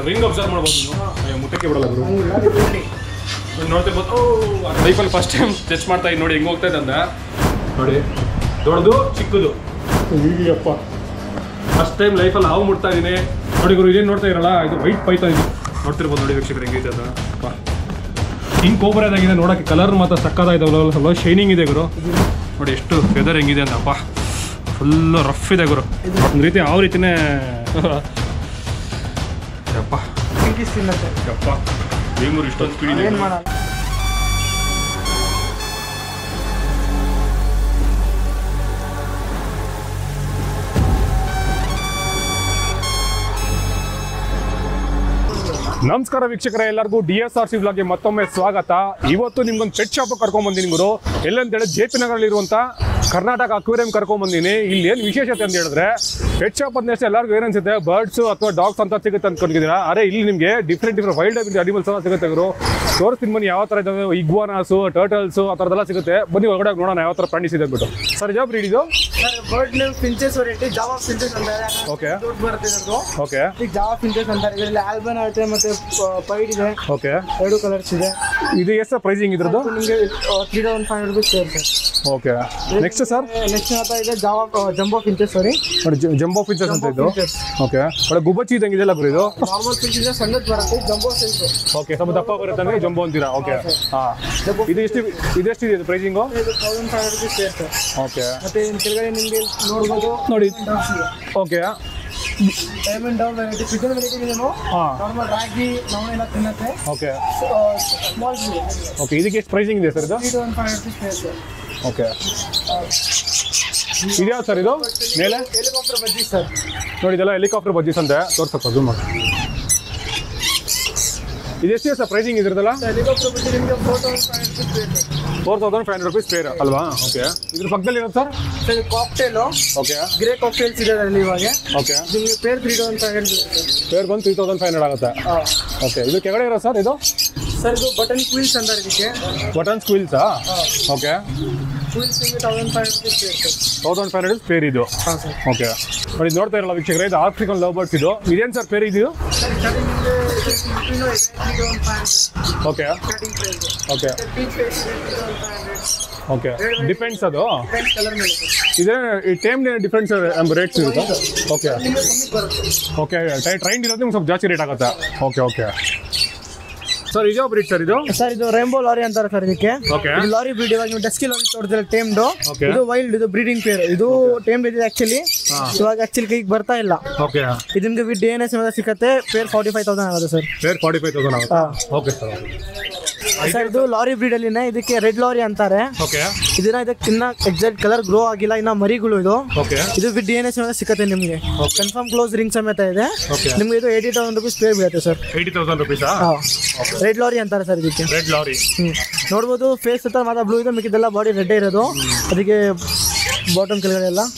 Ring observe ಮಾಡ್ಬೋದು ನೀವು ಅಯ್ಯೋ, ಮುಟ್ಟಕ್ಕೆ ಬಿಡಲ್ಲ ಗುರು ಹಂಗಿಲ್ಲ ಡಿಫ್ರೆಂಟ್ ನೀವು ನೋಡ್ತಿರ್ಬೋದು ಓ ಲೈಫಲ್ಲಿ ಫಸ್ಟ್ ಟೈಮ್ ಟಚ್ ಮಾಡ್ತಾ ಇದ್ದೀನಿ ನೋಡಿ ಹೆಂಗೆ ಹೋಗ್ತಾ ಇದೆ ಅಂತ ನೋಡಿ ದೊಡ್ಡದು ಚಿಕ್ಕದು ಅಯ್ಯಪ್ಪ ಫಸ್ಟ್ ಟೈಮ್ ಲೈಫಲ್ಲಿ ಹಾವು ಮುಟ್ತಾ ಇದ್ದೀನಿ ನೋಡಿ ಗುರು ಇದೇನು ನೋಡ್ತಾ ಇರಲ್ಲ ಇದು ವೈಟ್ ಪೈತಾ ಇದೆ ನೋಡ್ತಿರ್ಬೋದು ನೋಡಿ ವೀಕ್ಷಕರು ಹೆಂಗಿದೆ ಅದು ಅಪ್ಪ ಹಿಂಗೆ ಕೋಬರದಾಗಿದೆ ನೋಡೋಕ್ಕೆ ಕಲರ್ ಮಾತ್ರ ಸಕ್ಕದಾಗಿದ್ದಾವಲ್ಲ ಸ್ವಲ್ಪ ಶೈನಿಂಗ್ ಇದೆ ಗುರು ನೋಡಿ ಎಷ್ಟು ಫೆದರ್ ಹೆಂಗಿದೆ ಅಂತ ಅಪ್ಪ ಫುಲ್ಲು ರಫ್ ಇದೆ ಗುರು ಒಂದು ರೀತಿ ಯಾವ ರೀತಿನೇ ಯಪ್ಪ ಪಿಂಕಿಸ್ ತಿನ್ನತ್ತೆ ಯಪ್ಪ ಬೇಮೂರು ಇಷ್ಟೊಂದು ಸ್ಪೀಡ್ ಇದೆ ಏನು ಮಾಡಲ್ಲ ನಮಸ್ಕಾರ ವೀಕ್ಷಕರೇ ಎಲ್ಲರಿಗೂ ಡಿ ಎಸ್ ಆರ್ ಸಿ ಬ್ಲಾಗ್ಗೆ ಮತ್ತೊಮ್ಮೆ ಸ್ವಾಗತ ಇವತ್ತು ನಿಮ್ಗೊಂದು ಪೆಟ್ ಶಾಪ್ ಕರ್ಕೊಂಡ್ ಬಂದಿನಿ ಗುರು ಎಲ್ಲಂತೇಳಿ ಜೆ ಪಿ ನಗರಲ್ಲಿರುವಂತ ಕರ್ನಾಟಕ ಅಕ್ವೇರಿಯಂ ಕರ್ಕೊಂಡ್ ಬಂದಿನಿ ಇಲ್ಲಿ ಏನು ವಿಶೇಷತೆ ಅಂತ ಹೇಳಿದ್ರೆ ಪೆಟ್ ಶಾಪ್ ಅಂದಷ್ಟು ಎಲ್ಲರಿಗೂ ಏನು ಅನ್ಸುತ್ತೆ ಬರ್ಡ್ಸ್ ಅಥವಾ ಡಾಗ್ಸ್ ಅಂತ ಸಿಗುತ್ತೆ ಅನ್ಕೊಂಡಿದ್ದೀರಾ ಅರೆ ಇಲ್ಲಿ ನಿಮಗೆ ಡಿಫ್ರೆಂಟ್ ಡಿಫ್ರೆಂಟ್ ವೈಲ್ಡ್ ಅನಿಮಲ್ಸ್ ಎಲ್ಲ ಸಿಗುತ್ತೆ ಗುರು ತೋರಿಸ್ತೀನಿ ಬನ್ನಿ ಯಾವ ಥರ ಇದಾವೆ ಇಗ್ವಾನಾಸು ಟರ್ಟಲ್ಸು ಆ ಥರದ್ದೆಲ್ಲ ಸಿಗುತ್ತೆ ಬನ್ನಿ ಒಳಗಡೆ ಹೋಗಿ ನೋಡೋಣ ಯಾವ ಥರ ಪ್ರಾಣಿಸ್ ಇದೆ ಅಂದ್ಬಿಟ್ಟು ಸರ್ ಯಾವ ಬ್ರೀಡ್ ಇದು sir bird name finches variety Java finches ಅಂತಾರೆ Okay. ದುಡ್ಡು ಬರುತ್ತೆ ಇದ್ರದ್ದು ಓಕೆ ಈಗ ಜಾವಾ ಫಿಂಚಸ್ ಅಂತಾರೆ ಇದರಲ್ಲಿ ಆಲ್ಬನ್ ಐತೆ ಮತ್ತೆ ಪೈಡ್ ಇದೆ ಓಕೆ ಎರಡು ಕಲರ್ಸ್ ಇದೆ ಇದು ಎಷ್ಟು ಪ್ರೈಸಿಂಗ್ ಇದ್ರದ್ದು ನಿಮಗೆ three thousand five hundred rupees sir okay next sir next ಮಾತ್ರ ಇದೆ ಜಾವಾ ಜಂಬೋ ಫಿಂಚಸ್ ಸಾರಿ ನೋಡಿ ಜಂಬೋ ಫೀಚರ್ಸ್ ಅಂತ ಇದು ಫಿಂಚಸ್ ಓಕೆ ಒಳ್ಳೆ ಗುಬ್ಬಚ್ಚಿ ಇದ್ದಂಗೆ ಇದೆಲ್ಲ ಗುರು ಇದು ನಾರ್ಮಲ್ ಫಿಂಚ್ ಇದೆ ಸಣ್ಣದು ಬರುತ್ತೆ ಜಂಬೋ ಸೈಜ್ ಓಕೆ ಸ್ವಲ್ಪ ದಪ್ಪ ಬರುತ್ತೆ ಅಂದ್ರೆ ಜಂಬೋ ಅಂತೀರಾ ಓಕೆ ಹಾಂ ಇದು ಎಷ್ಟು ಇದೆಷ್ಟಿದೆ ಇದು ಪ್ರೈಸಿಂಗು ಇದು thousand five hundred rupees sir okay ಮತ್ತೆ ಇನ್ನು ಕೆಳಗಡೆ ನಿಮಗೆ ನೋಡ್ಬೋದು ನೋಡಿ okay diamond down variety chicken variety ಇದೆ ಹಾಂ ನಾರ್ಮಲ್ ರಾಗಿ ನವಣೆ ಎಲ್ಲ ತಿನ್ನತ್ತೆ ಓಕೆ ಸ್ಮಾಲ್ ಓಕೆ ಇದಕ್ಕೆ ಎಷ್ಟು ಪ್ರೈಸಿಂಗ್ ಇದೆ ಸರ್ ಇದು three thousand five hundred rupees sir okay ಇದ್ಯಾವ ಸರ್ ಇದು ಮೇಲೆ ಹೆಲಿಕಾಪ್ಟರ್ ಬಜ್ಜಿ ಸರ್ ನೋಡಿ ಇದೆಲ್ಲ ಹೆಲಿಕಾಪ್ಟರ್ ಬಜ್ಜೀಸ್ ಅಂತೆ ತೋರ್ಸಕ್ಕ ಜೂಮ್ ಮಾಡಿ ಇದೆಷ್ಟಿದೆ ಸರ್ ಪ್ರೈಸಿಂಗ್ ಇದ್ರದಲ್ಲ ಹೆಲಿಕಾಪ್ಟರ್ ಬಜ್ಜಿ ನಿಮಗೆ four thousand five hundred rupees four thousand five hundred rupees pair ಅಲ್ವಾ ಓಕೆ ಇದ್ರ ಪಕ್ಕದಲ್ಲಿ ಇರೋದು ಸರ್ ಸರ್ ಇದು ಕಾಕ್ಟೇಲು ಓಕೆ ಗ್ರೇ ಕಾಕ್ಟೇಲ್ಸ್ ಇದೆ ಅದರಲ್ಲಿ ಇವಾಗ ಓಕೆ ನಿಮಗೆ pair three thousand five hundred pair ಬಂದು ತ್ರೀ ತೌಸಂಡ್ ಫೈವ್ ಹಂಡ್ರೆಡ್ ಆಗುತ್ತೆ ಓಕೆ ಇದು ಕೆಳಗಡೆ ಇರೋ ಸರ್ ಇದು ಸರ್ ಇದು ಬಟನ್ ಕ್ವೀಲ್ಸ್ ಅಂತಾರೆ ಇದಕ್ಕೆ ಬಟನ್ ಸ್ಕ್ವಿಲ್ಸಾ ಓಕೆ ಕ್ವೀಲ್ಸ್ ನಿಮಗೆ thousand five hundred rupees pair sir thousand five hundred pair ಇದು ಹಾಂ ಸರ್ ಓಕೆ ನೋಡಿ ನೋಡ್ತಾ ಇರಲ್ಲ ವೀಕ್ಷಕರೇ ಇದು ಆಫ್ರಿಕನ್ ಲವ್ ಬರ್ಡ್ಸ್ ಇದು ಇದೇನು ಸರ್ ಪೇರ್ ಇದು ಸರ್ ಸ್ಟಾರ್ಟಿಂಗ್ ನಿಮಗೆ three thousand five hundred okay starting price okay peach face ಇದೆ three thousand five hundred okay depends ಅದು ಡಿಫ್ರೆಂಟ್ ಕಲರ್ ಮೇಲೆ ಸರ್ ಇದೇ ಈ ಟೈಮ್ ಡಿಫ್ರೆನ್ಸ್ ರೇಟ್ಸ್ ಇರುತ್ತೆ ಓಕೆ ನಿಮಗೆ ಕಮ್ಮಿ ಬರುತ್ತೆ ಓಕೆ ಟ್ರೈನ್ ಇರೋದು ನಿಮ್ಗೆ ಸ್ವಲ್ಪ ಜಾಸ್ತಿ ರೇಟ್ ಆಗುತ್ತೆ ಓಕೆ ಓಕೆ ಸರ್ ಇದು ಬ್ರೀಡ್ ಸರ್ ಇದು ಸರ್ ಇದು ರೇಂಬೋ ಲಾರಿ ಅಂತಾರೆ ಸರ್ ಇದಕ್ಕೆ ಓಕೆ ಇದು ಲಾರಿ ಬ್ರೀಡ್ ಇವಾಗ ನೀವು ಡಸ್ಕಿ ಲಾರಿ ತೋರಿದ್ರೆ ಟೇಮ್ಡು Okay. ಇದು ವೈಲ್ಡ್ ಇದು ಬ್ರೀಡಿಂಗ್ ಪೇರ್ ಇದು ಟೇಮ್ ಇದೆ ಆಕ್ಚುಲಿ ಇವಾಗ ಆಕ್ಚುಲಿ ಕೈಗೆ ಬರ್ತಾ ಇಲ್ಲ ಓಕೆ ಇದು ನಿಮಗೆ ವಿತ್ ಡಿ ಎನ್ ಎಸ್ ಸಿಕ್ಕತ್ತೆ ಪೇರ್ ಫಾರ್ಟಿ ಫೈವ್ ತೌಸಂಡ್ ಆಗುತ್ತೆ sir pair forty five thousand ಆಗುತ್ತೆ ಓಕೆ ಸರ್ ಸರ್ ಇದು ಲಾರಿ ಬ್ರೀಡ್ ಅಲ್ಲಿನೇ ಇದಕ್ಕೆ ರೆಡ್ ಲಾರಿ ಅಂತಾರೆ ಓಕೆ ಇದನ್ನ ಇದಕ್ಕೆ ಇನ್ನ ಎಕ್ಸಾಕ್ಟ್ ಕಲರ್ ಗ್ರೋ ಆಗಿಲ್ಲ ಇನ್ನ ಮರಿಗಳು ಇದು ಓಕೆ ಇದು ವಿತ್ ಡಿ ಎನ್ ಎಸ್ ಸಿಕ್ಕತ್ತೆ ನಿಮಗೆ ಕನ್ಫರ್ಮ್ ಕ್ಲೋಸ್ ರಿಂಗ್ ಸಮೇತ ಇದೆ Okay. ನಿಮ್ಗೆ ಇದು ಏಯ್ಟಿ ತೌಸಂಡ್ ರುಪೀಸ್ ಪೇ ಬೀಳುತ್ತೆ ಸರ್ ಏಯ್ಟಿ ತೌಸಂಡ್ ರುಪೀಸಾ ರೆಡ್ ಲಾರಿ ಅಂತಾರೆ ಸರ್ ಇದಕ್ಕೆ ರೆಡ್ ಲಾರಿ ಹ್ಮ್. ನೋಡ್ಬೋದು ಫೇಸ್ ಹತ್ರ ಮಾತ್ರ ಬ್ಲೂ ಇದೆ ಮಿಕ್ಕಿದೆಲ್ಲ ಬಾಡಿ ರೆಡ್ ಇರೋದು ಅದಕ್ಕೆ ಬಾಟಮ್ ಕೆಳಗಡೆ ಎಲ್ಲ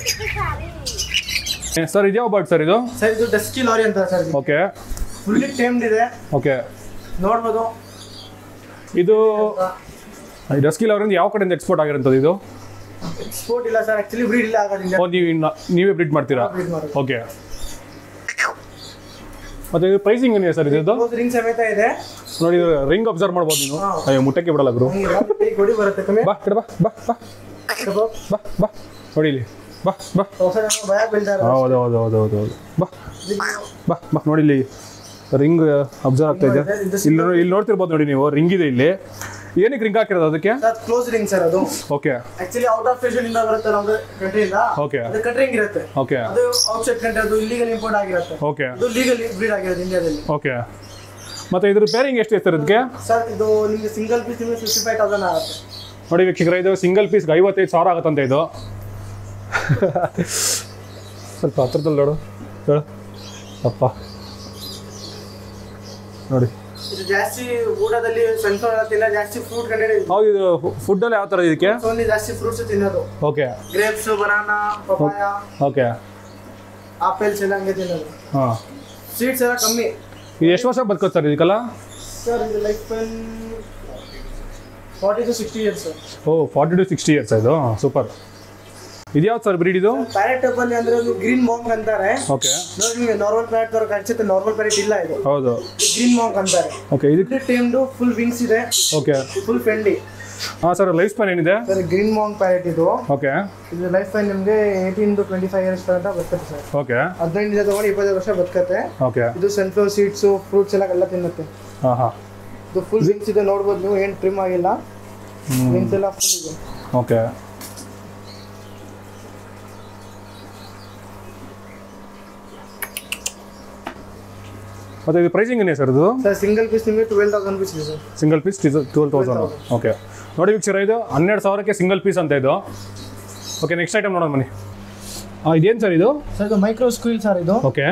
ಸರ್ ಇದ್ಯಾವ ಬರ್ಡ್ ಸರ್ ಇದು ಸರ್ ಇದು ಡಸ್ಕಿ ಲಾರಿ ಅಂತಾರೆ ಸರ್ ಓಕೆ ಫುಲ್ಲಿ ಟೇಮ್ಡ್ ಇದೆ ಓಕೆ ನೋಡ್ಬೋದು ಇದು ಡಸ್ಕಿ ಅವರಿಂದ ಯಾವ ಕಡೆಯಿಂದ ಎಕ್ಸ್ಪೋರ್ಟ್ ಆಗಿರೋಂಥದ್ದು ಇದು ಎಕ್ಸ್ಪೋರ್ಟ್ ಇಲ್ಲ ಸರ್ ಆಕ್ಚುಲಿ ಬ್ರೀಡ್ ಇಲ್ಲ ಆಗೋದಿಲ್ಲ ಓ ನೀವು ಇನ್ನ- ನೀವೇ ಬ್ರೀಡ್ ಮಾಡ್ತೀರಾ breed ಮಾಡೋದು. ಓಕೆ ಮತ್ತೆ ಇದು ಪ್ರೈಸಿಂಗ್ ಏನಿದೆ ಸರ್ ಇದು ಕ್ಲೋಸ್ ರಿಂಗ್ ಸಮೇತ ಇದೆ ನೋಡಿ ರಿಂಗ್ ಅಬ್ಸರ್ವ್ ಮಾಡ್ಬೋದು ನೀವು ಅಯ್ಯೋ ಮುಟ್ಟಕ್ಕೆ ಬಿಡಲ್ಲ ಗುರು ಹಂಗಿಲ್ಲ, ಕೈ ಕೊಡಿ ಬರುತ್ತೆ ಕಮ್ಮಿ ಬಾ ಕಡೆ ಬಾ ಬಾ ಬಾ ಬಾ ಬಾ ನೋಡಿ ಇಲ್ಲಿ ಬಾ ಬಾ ಹೊಸ ಜನ ಭಯ ಬೀಳ್ತಾ ಇರೋದು. ಹೌದು ಹೌದು ಹೌದು ಹೌದು ಹೌದು ಬಾ ಬಾ ಬಾ ನೋಡಿ ಇಲ್ಲಿ ರಿಂಗ್ ಅಬ್ಸರ್ವ್ ಆಗ್ತಾ ಇದೆ ಇಲ್ಲಿ ನೋ- ಇಲ್ಲಿ ನೋಡ್ತಿರ್ಬೋದು ನೋಡಿ ನೀವು ರಿಂಗ್ ಇದೆ ಇಲ್ಲಿ ಏನಕ್ಕೆ ರಿಂಗ್ ಹಾಕಿರೋದು ಅದಕ್ಕೆ ಸರ್ ಕ್ಲೋಸ್ ರಿಂಗ್ ಸರ್ ಅದು okay actually out of station ಇಂದ ಬರುತ್ತೆ ನಮ್ದು ಕಂಟ್ರಿಯಿಂದ Okay. ಅದು ಕಟ್ರಿಂಗ್ ಇರುತ್ತೆ ಓಕೆ ಅದು ಔಟ್ ಸೈಡ್ ಕಂಟ್ರಿ ಅದು ಇಲ್ಲಿಗಲ್ ಇಂಪೋರ್ಟ್ ಆಗಿರುತ್ತೆ ಓಕೆ ಇದು ಲೀಗಲ್ ಬ್ರೀಡ್ ಆಗಿರೋದು ಇಂಡಿಯಾದಲ್ಲಿ ಓಕೆ ಮತ್ತೆ ಇದ್ರ ಪೇರಿಂಗ್ ಎಷ್ಟು ಸರ್ ಇದಕ್ಕೆ ಸರ್ ಇದು ನಿಮಗೆ ಸಿಂಗಲ್ ಪೀಸ್ ನಿಮಗೆ ಫಿಫ್ಟಿ ಫೈವ್ ತೌಸಂಡ್ ಆಗುತ್ತೆ ನೋಡಿ ವೀಕ್ಷಕರ ಇದು ಸಿಂಗಲ್ ಪೀಸ್ಗೆ ಐವತ್ತೈದು ಸಾವಿರ ಆಗುತ್ತಂತೆ ಇದು ಸ್ವಲ್ಪ ಹತ್ರದಲ್ಲಿ ನೋಡು ಹೇಳು ಅಪ್ಪ ನೋಡಿ ಇದು ಜಾಸ್ತಿ ಊಟದಲ್ಲಿ ಸನ್ಫ್ಲವರ್ ಎಲ್ಲ ತಿನ್ನ ಜಾಸ್ತಿ ಫ್ರೂಟ್ ಕಂಟೆಂಟ್ ಇದೆ ಹೌದು ಇದು ಫುಡ್ಡಲ್ಲಿ ಯಾವ ಥರ ಇದಕ್ಕೆ ಓನ್ಲಿ ಜಾಸ್ತಿ ಫ್ರೂಟ್ಸ್ ತಿನ್ನೋದು okay grapes banana papaya okay apples ಎಲ್ಲ ಹಂಗೆ ತಿನ್ನೋದು ಹಾಂ ಸ್ವೀಟ್ಸ್ ಎಲ್ಲ ಕಮ್ಮಿ ಇದು ಎಷ್ಟು ವರ್ಷ ಬದುಕೋದು ಸರ್ ಇದಕ್ಕೆಲ್ಲ ಸರ್ ಇದು lifespan forty to sixty years sir oh forty to sixty years ಇದು ಸೂಪರ್ ಇದು ಯಾವ್ದು ಸರ್ ಬ್ರೀಡ್ ಇದು ಪ್ಯಾರೆಟ್ ಅಲ್ಲಿ ಅಂದ್ರೆ ಒಂದು ಗ್ರೀನ್ ಮಾಂಕ್ ಅಂತಾರೆ ಓಕೆ ನೋಡಿ ನಿಮಗೆ ನಾರ್ಮಲ್ ಪ್ಯಾರೆಟ್ ತರ ಕಾಣಿಸುತ್ತೆ ನಾರ್ಮಲ್ ಪ್ಯಾರೆಟ್ ಇಲ್ಲ ಇದು ಹೌದು ಗ್ರೀನ್ ಮಾಂಕ್ ಅಂತಾರೆ ಓಕೆ ಇದಕ್ಕೆ ಇದು ಟೈಮ್ದು ಫುಲ್ ವಿಂಗ್ಸ್ ಇದೆ ಓಕೆ ಫುಲ್ ಫ್ರೆಂಡ್ಲಿ ಹಾಂ ಸರ್ ಲೈಫ್ ಸ್ಪ್ಯಾನ್ ಏನಿದೆ ಸರ್ ಗ್ರೀನ್ ಮಾಂಕ್ ಪ್ಯಾರೆಟ್ ಇದು ಓಕೆ ಇದು ಲೈಫ್ ಟೈಮ್ ನಿಮಗೆ eighteen to twenty five years ತನಕ ಬದುಕುತ್ತೆ ಸರ್ ಓಕೆ ಹದಿನೈದರಿಂದ ತಗೊಂಡು ಇಪ್ಪತ್ತೈದು ವರ್ಷ ಬದುಕತ್ತೆ ಓಕೆ ಇದು ಸನ್ಫ್ಲವರ್ ಸೀಡ್ಸು ಫ್ರೂಟ್ಸ್ ಎಲ್ಲ ಎಲ್ಲ ತಿನ್ನುತ್ತೆ ಹಾಂ ಹಾಂ ಇದು ಫುಲ್ ವಿಂಗ್ಸ್ ಇದೆ ನೋಡ್ಬೋದು ನೀವು ಏನು ಟ್ರಿಮ್ ಆಗಿಲ್ಲ ವಿಂಗ್ಸ್ ಎಲ್ಲ ಫುಲ್ ಇದೆ ಓಕೆ ಮತ್ತೆ ಇದು ಪ್ರೈಸಿಂಗ್ ಏನೇ ಸರ್ ಇದು ಸರ್ ಸಿಂಗಲ್ ಪೀಸ್ ನಿಮಗೆ ಟ್ವೆಲ್ ತೌಸಂಡ್ ರುಪೀಸ್ ಇದೆ sir single piece twelve thousand okay ನೋಡಿ ವೀಕ್ಷರ ಇದು ಹನ್ನೆರಡು ಸಾವಿರಕ್ಕೆ ಸಿಂಗಲ್ ಪೀಸ್ ಅಂತ ಇದು ಓಕೆ ನೆಕ್ಸ್ಟ್ ಐಟಮ್ ನೋಡೋಣ ಬನ್ನಿ ಹಾಂ ಇದೇನು ಸರ್ ಇದು ಸರ್ ಇದು ಮೈಕ್ರೋ ಸ್ಕ್ವೀಲ್ ಸರ್ ಇದು ಓಕೆ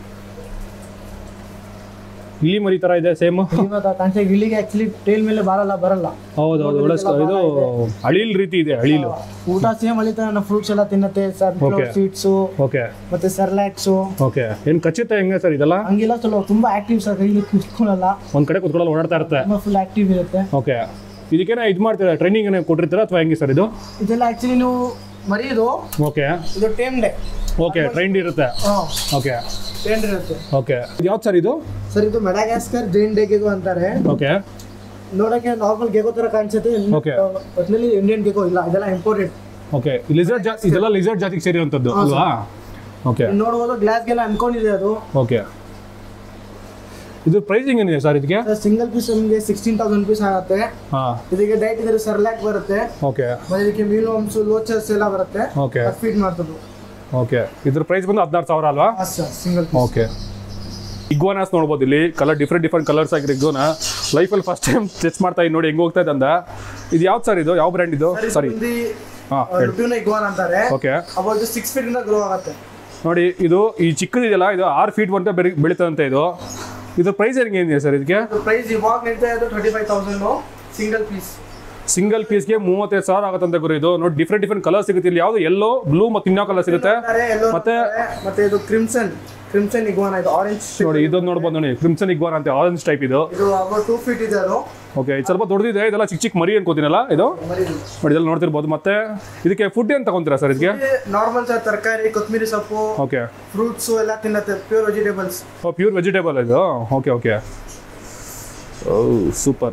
ಇಲಿ ಮರಿ ಥರ ಇದೆ ಸೇಮ್ ಇವತ್ತು ಕಾಣಿಸ್ತಾ ಇಲ್ಲಿಗೆ ಆಕ್ಚುಲಿ ಟೇಲ್ ಮೇಲೆ ಬರಲ್ಲ ಬರಲ್ಲ ಹೌದು ಹೌದು ಒಳ್ಳೆ ಸ- ಇದು ಅಳಿಲ್ ರೀತಿ ಇದೆ ಅಳಿಲು ಊಟ ಸೇಮ್ ಅಳಿತ ಫ್ರೂಟ್ಸ್ ಎಲ್ಲ ತಿನ್ನತ್ತೆ ಸನ್ಫ್ಲವರ್ Okay. ಸೀಡ್ಸು ಓಕೆ ಮತ್ತೆ ಸರ್ಲ್ಯಾಕ್ಸು ಓಕೆ ಏನು ಖಚಿತ ಹೆಂಗೆ ಸರ್ ಇದೆಲ್ಲ ಹಂಗೆಲ್ಲ ಸ್ವಲ್ಪ ತುಂಬಾ ಆಕ್ಟಿವ್ ಸರ್ ಕೈಲಿ ಕುತ್ಕೊಳ್ಳಲ್ಲ ಒಂದು ಕಡೆ ಕುತ್ಕೊಳ್ಳೋ ಓಡಾಡ್ತಾ ಇರುತ್ತೆ ತುಂಬಾ ಫುಲ್ ಆಕ್ಟಿವ್ ಇರುತ್ತೆ ಓಕೆ ಇದಕ್ಕೇನ ಇದು ಮಾಡ್ತೀರಾ ಟ್ರೈನಿಂಗ್ ಏನೇ ಕೊಟ್ಟಿರ್ತೀರಾ ಅಥವಾ ಹೆಂಗೆ ಸರ್ ಇದು ಇದೆಲ್ಲ ಆಕ್ಚುಲಿ ನೀವು ಮರಿಯೋದು ಓಕೆ ಇದು ಟೇಮ್ ಡೇ ಓಕೆ ಟ್ರೈನ್ಡ್ ಇರುತ್ತೆ ಹಾಂ ಓಕೆ ಟೇಮ್ ಇರುತ್ತೆ ಓಕೆ ಇದು ಯಾವ್ದು ಸರ್ ಇದು ಸರ್ ಇದು ಮೆಡಾಗಾಸ್ಕರ್ ಜೈನ್ ಡೇ ಗೆಗೋ ಅಂತಾರೆ ಓಕೆ ನೋಡಕ್ಕೆ ನಾರ್ಮಲ್ ಗೆಗೋ ತರ ಕಾಣಿಸುತ್ತೆ Okay. ಒಟ್ಟಿನಲ್ಲಿ ಇಂಡಿಯನ್ ಗೆಗೋ ಇಲ್ಲ ಇದೆಲ್ಲ ಇಂಪೋರ್ಟೆಡ್ ಓಕೆ ಲಿಸರ್ಟ್ ಜಾ ಇದೆಲ್ಲ ಲಿಸರ್ಟ್ ಜಾತಿಗೆ ಸೇರಿರುವಂಥದ್ದು ಅಲ್ವಾ ಓಕೆ ನೋಡ್ಬೋದು ಗ್ಲಾಸ್ಗೆಲ್ಲ ಅನ್ಕೊಂಡಿದೆ ಅದು ಓಕೆ ಇದು ಪ್ರೈಸಿಂಗ್ ಏನಿದೆ ಸರ್ ಇದಕ್ಕೆ ಸಿಂಗಲ್ ಪೀಸ್ ನಿಮಗೆ ಸಿಕ್ಸ್ಟೀನ್ ತೌಸಂಡ್ ಪೀಸ್ ಆಗುತ್ತೆ ಹಾಂ ಇದಕ್ಕೆ ಡೈಟ್ ಇದ್ರೆ ಸರ್ಲ್ಯಾಕ್ ಬರುತ್ತೆ ಓಕೆ ಮತ್ತೆ ಇದಕ್ಕೆ ಮೀನು ಹಂಸು ಲೋಚಸ್ ಎಲ್ಲ ಬರುತ್ತೆ ಓಕೆ ಫೀಡ್ ಮಾಡ್ತದ್ದು ಓಕೆ ಇದ್ರ ಪ್ರೈಸ್ ಬಂದು ಹದಿನಾರು ಸಾವಿರ ಅಲ್ವಾ ಸಿಂಗಲ್ ಓಕೆ ಇಗ್ವಾನಾಸ್ ನೋಡ್ಬೋದು ಇಲ್ಲಿ ಕಲರ್ ಡಿಫ್ರೆಂಟ್ ಡಿಫ್ರೆಂಟ್ ಕಲರ್ಸ್ ಆಗಿರೋ ಇಗ್ವಾನ ಲೈಫಲ್ಲಿ ಫಸ್ಟ್ ಟೈಮ್ ಟೆಸ್ಟ್ ಮಾಡ್ತಾ ಇದ್ದೀನಿ ನೋಡಿ ಹೆಂಗೆ ಹೋಗ್ತಾ ಇದೆ ಅಂದ ಇದು ಯಾವ್ದು ಸರ್ ಇದು ಯಾವ ಬ್ರ್ಯಾಂಡ್ ಇದು ಸಾರಿ ಹಾಂ ಹೇಳಿ ರುಟೂನ ಇಗ್ವಾನ್ ಅಂತಾರೆ ಓಕೆ ಅವಾಗ ಸಿಕ್ಸ್ ಫೀಟ್ ಇಂದ ಗ್ರೋ ಆಗುತ್ತೆ ನೋಡಿ ಇದು ಈ ಚಿಕ್ಕದಿದೆಯಲ್ಲ ಇದು ಆರು ಫೀಟ್ ಬಂತ ಬೆಳಿ ಬೆಳೀತದಂತೆ ಇದು ಇದು ಪ್ರೈಸ್ ಹೆಂಗೆ ಏನಿದೆ ಸರ್ ಇದಕ್ಕೆ ಪ್ರೈಸ್ ಇವಾಗ ನಿಲ್ತಾ ಇರೋದು twenty five thousand single piece single ಪೀಸ್ಗೆ ಮೂವತ್ತೈದು ಸಾವಿರ ಆಗುತ್ತಂತೆ ಗುರು ಇದು ನೋಡಿ ಡಿಫ್ರೆಂಟ್ ಡಿಫ್ರೆಂಟ್ ಕಲರ್ ಸಿಗುತ್ತೆ ಇಲ್ಲಿ ಯಾವುದು ಎಲ್ಲೋ ಬ್ಲೂ ಮತ್ತು ಇನ್ಯಾವ ಕಲರ್ ಸಿಗುತ್ತೆ ಮತ್ತೆ ಮತ್ತೆ ಇದು ಕ್ರಿಮ್ಸನ್ ಕ್ರಿಮ್ಸನ್ ಇಗ್ವಾನ್ ಇದು ಆರೆಂಜ್ ನೋಡಿ ಇದೊಂದು ನೋಡ್ಬೋದು ನೋಡಿ ಕ್ರಿಮ್ಸನ್ ಇಗ್ವಾನ್ ಅಂತ ಆರೆಂಜ್ ಟೈಪ್ ಇದು ಇದು ಅಬೌಟ್ ಟೂ ಫೀಟ್ ಇದೆ ಅದು ಓಕೆ ಇದು ಸ್ವಲ್ಪ ದೊಡ್ಡದಿದೆ ಇದೆಲ್ಲ ಚಿಕ್ಕ ಚಿಕ್ಕ ಮರಿ ಅನ್ಕೋತೀನಲ್ಲ ಇದು ಮರಿ ನೋಡಿ ಇದೆಲ್ಲ ನೋಡ್ತಿರ್ಬೋದು ಮತ್ತೆ ಇದಕ್ಕೆ ಫುಡ್ ಏನು ತಗೊಂತೀರಾ ಸರ್ ಇದಕ್ಕೆ ನಾರ್ಮಲ್ ಸರ್ ತರಕಾರಿ ಕೊತ್ತಂಬರಿ ಸೊಪ್ಪು ಓಕೆ ಫ್ರೂಟ್ಸು ಎಲ್ಲ ತಿನ್ನತ್ತೆ pure vegetables oh pure vegetable ಇದು ಓಕೆ ಓಕೆ ಓ ಸೂಪರ್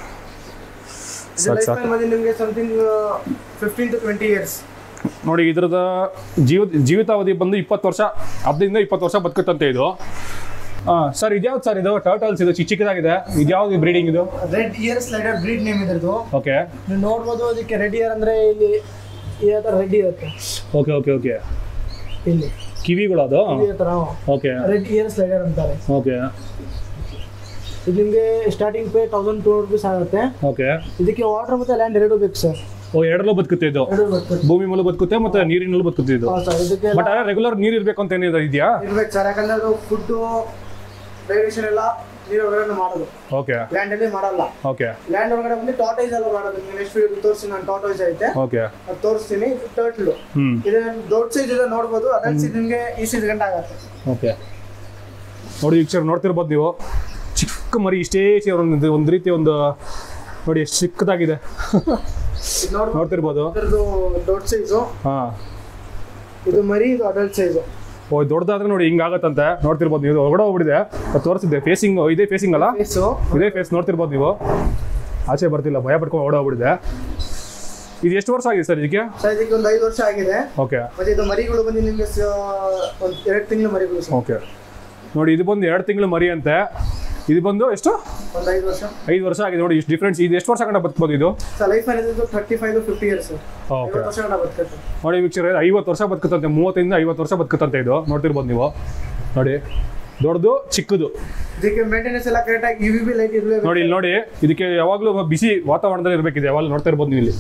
ಸಾಕು ಸಾಕು ಬಂದು ನಿಮಗೆ something fifteen to twenty years ನೋಡಿ ಇದ್ರದ ಜೀವ ಜೀವಿತಾವಧಿ ಬಂದು ಇಪ್ಪತ್ತು ವರ್ಷ ಹದಿನೈದು ಇಪ್ಪತ್ತು ವರ್ಷ ಬದುಕುತ್ತಂತೆ ಇದು ಹಾಂ ಸರ್ ಇದ್ಯಾವ್ದು ಸರ್ ಇದು ಟರ್ಟಲ್ಸ್ ಇದು ಚಿಕ್ಕ ಚಿಕ್ಕದಾಗಿದೆ ಇದ್ಯಾವ್ದು ಬ್ರೀಡಿಂಗ್ ಇದು red ear slider breed name ಇದ್ರದ್ದು ಓಕೆ ನೀವು ನೋಡ್ಬೋದು ಅದಕ್ಕೆ ರೆಡ್ ಇಯರ್ ಅಂದ್ರೆ ಇಲ್ಲಿ ಈ ಥರ ರೆಡ್ ಇರುತ್ತೆ ಓಕೆ ಓಕೆ ಓಕೆ ಇಲ್ಲಿ ಕಿವಿಗಳು ಅದು ಈ ಥರ ಓಕೆ ರೆಡ್ ಇಯರ್ ಸ್ಲೈಡರ್ ಅಂತಾರೆ ಓಕೆ ಇದು ನಿಮಗೆ ಸ್ಟಾರ್ಟಿಂಗ್ ಪೇ ತೌಸಂಡ್ ಟೂ ರುಪೀಸ್ ಆಗುತ್ತೆ ಓಕೆ ಇದಕ್ಕೆ ವಾಟರ್ ಮತ್ತೆ ಲ್ಯಾಂಡ್ ಎರಡು ಬೇಕು ಸರ್ ಓ ಎರಡರಲ್ಲೂ ಬದುಕುತ್ತೆ ಇದು ಎರಡು ಬರ್ತದೆ ಭೂಮಿ ಮೇಲೂ ಬದುಕುತ್ತೆ ಮತ್ತೆ ನೀರಿನಲ್ಲೂ ಬದುಕುತ್ತೆ ಇದು ಸರ್ ಇದಕ್ಕೆ ಬಟ್ ರೆಗ್ಯುಲರ್ ನೀರು ಇರಬೇಕು ಅಂತ ಏನಿದೆ ಇದೆಯಾ ಇರ್ಬೇಕು ಸರ್ ಯಾಕಂದ್ರೆ ಅದು ಫುಡ್ಡು ಡೈಜೆಷನ್ ಎಲ್ಲ ನೀರು ಒಳಗಡೆ ಮಾಡೋದು ಓಕೆ ಲ್ಯಾಂಡ್ ಅಲ್ಲಿ ಮಾಡಲ್ಲ ಓಕೆ ಲ್ಯಾಂಡ್ ಒಳಗಡೆ ಬಂದು ಟಾಟೈಸ್ ಎಲ್ಲ ಮಾಡೋದು ನೀವು ನೆಕ್ಸ್ಟ್ ವೀಡಿಯೋ ತೋರಿಸಿ ನಾನು ಟಾಟೈಸ್ ಐತೆ ಓಕೆ ಅದು ತೋರಿಸ್ತೀನಿ ಇದು ಟರ್ಟ್ಲು ಹ್ಮ್ ಇದು ದೊಡ್ಡ ಸೈಜ್ ಇದೆ ನೋಡ್ಬೋದು ಅದನ್ನ ಸೈಜ್ ನಿಮಗೆ ಈ ಸೈಜ್ ಗಂಟೆ ಆಗುತ್ತೆ ಓಕೆ ನೋಡಿ ಈಗ ನೋಡ್ತಿರ್ಬೋದು ನೀವು ಚಿಕ್ಕ ಮರಿ ಇಷ್ಟೇ ಒಂದು ಒಂದು ರೀತಿ ಒಂದು ನೋಡಿ ಎಷ್ಟು ಚಿಕ್ಕದಾಗಿದೆ ಇದು ನೋಡ್ಬೋದು ನೋಡ್ತಿರ್ಬೋದು ಇದ್ರದ್ದು ದೊಡ್ಡ ಸೈಜು ಹಾಂ ಇದು ಮರಿ ಇದು ಅಡಲ್ಟ್ ಸೈಜು ಓ ದೊಡ್ಡದಾದ್ರೆ ನೋಡಿ ಹಿಂಗಾಗತ್ತಂತೆ ನೋಡ್ತಿರ್ಬೋದು ನೀವು ಹೊರಗಡೆ ಹೋಗ್ಬಿಟ್ಟಿದೆ ಅದು ತೋರಿಸಿದ್ದೆ ಫೇಸಿಂಗ್ ಇದೇ ಫೇಸಿಂಗ್ ಅಲ್ಲ ಫೇಸು ಇದೇ ಫೇಸ್ ನೋಡ್ತಿರ್ಬೋದು ನೀವು ಆಚೆ ಬರ್ತಿಲ್ಲ ಭಯ ಪಡ್ಕೊಂಡು ಹೊರಗಡೆ ಹೋಗ್ಬಿಟ್ಟಿದೆ ಇದು ಎಷ್ಟು ವರ್ಷ ಆಗಿದೆ ಸರ್ ಇದಕ್ಕೆ ಸರ್ ಇದಕ್ಕೆ ಒಂದು ಐದು ವರ್ಷ ಆಗಿದೆ ಓಕೆ ಮತ್ತೆ ಇದು ಮರಿಗಳು ಬಂದು ನಿಮಗೆ ಒಂದು ಎರಡು ತಿಂಗಳು ಮರಿಗಳು ಸರ್ ಓಕೆ ನೋಡಿ ಇದು ಬಂದು ಎರಡು ತಿಂಗಳು ಮರಿ ಅಂತೆ ಇದು ಬಂದು ಎಷ್ಟು ಒಂದು ಐದು ವರ್ಷ ಐದು ವರ್ಷ ಆಗಿದೆ ನೋಡಿ ಇಷ್ಟು ಡಿಫ್ರೆನ್ಸ್ ಇದು ಎಷ್ಟು ವರ್ಷ ಕಂಡ ಬದುಕ್ಬೋದು ಇದು ಸರ್ ಲೈಫ್ ಏನಿದೆ thirty five to fifty years okay ಐವತ್ತು ವರ್ಷ ಗಂಟ ಬದುಕತ್ತೆ ನೋಡಿ ವೀಕ್ಷರ ಐವತ್ತು ವರ್ಷ ಬದುಕುತ್ತಂತೆ ಮೂವತ್ತರಿಂದ ಐವತ್ತು ವರ್ಷ ಬದುಕುತ್ತಂತೆ ಇದು ನೋಡ್ತಿರ್ಬೋದು ನೀವು ನೋಡಿ ದೊಡ್ಡದು ಚಿಕ್ಕದು ಇದಕ್ಕೆ ಮೇಂಟೆನೆನ್ಸ್ ಎಲ್ಲ ಕರೆಕ್ಟಾಗಿ ಯು ವಿ ಬಿ ಲೈಟ್ ಇರಲೇಬೇಕು ನೋಡಿ ಇಲ್ಲಿ ನೋಡಿ ಇದಕ್ಕೆ ಯಾವಾಗಲೂ ಬಿಸಿ ವಾತಾವರಣದಲ್ಲಿ ಇರಬೇಕಿದೆ ಯಾವಾಗಲೂ ನೋಡ್ತಾ ಇರ್ಬೋದು ನೀವು ಇಲ್ಲಿ